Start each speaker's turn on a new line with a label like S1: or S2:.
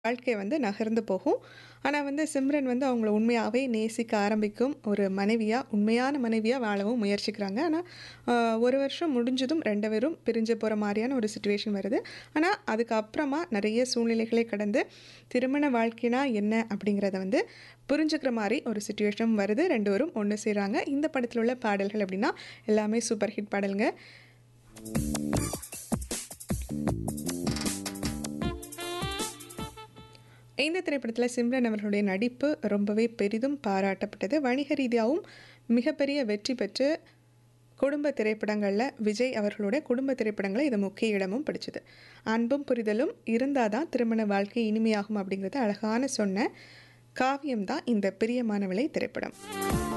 S1: வாழ்க்கை வந்து நகர்ந்து போகும். ஆனா வந்து சிம்ரன் வந்து அவங்கள உண்மையாவே நேசிக்க ஆரம்பிக்கும் ஒரு மனைவியா, உண்மையான மனைவியா வாழவும் முயற்சிக்கிறாங்க. ஆனா, அ 1 வருஷம் முடிஞ்சதும் 2 பேரும் பிரிஞ்சு போற மாரியான ஒரு சிச்சுவேஷன் வருது. ஆனா, அதுக்கப்புறமா நெறைய சூழ்நிலைகளை கடந்து திருமண வாழ்க்கைனா என்ன அப்படிங்கிறத வந்து புரிஞ்சுக்கிற மாரி ஒரு சிச்சுவேஷன் வருது. 2 பேரும் ஒண்ணு சேர்றாங்க. இந்த படத்துல உள்ள பாடல்கள் அப்படின்னா, எல்லாமே சூப்பர் ஹிட் பாடல்ங்க. இந்த திரைப்படத்துல சிம்ரன் அவர்களுடைய நடிப்பு ரொம்பவே பெரிதும் பாராட்டப்பட்டது. வணிக ரீதியாவும் மிகப்பெரிய வெற்றி பெற்று குடும்ப திரைப்படங்கள்ல விஜய் அவர்களுடைய குடும்ப திரைப்படங்கள்ல இது முக்கிய இடமும் பிடிச்சது. அன்பும் புரிதலும் இருந்தா தான் திருமண வாழ்க்கை இனிமையாகும் அப்படிங்கிறத அழகான சொன்ன காவியம் தான் இந்த பிரியமானவளே திரைப்படம்.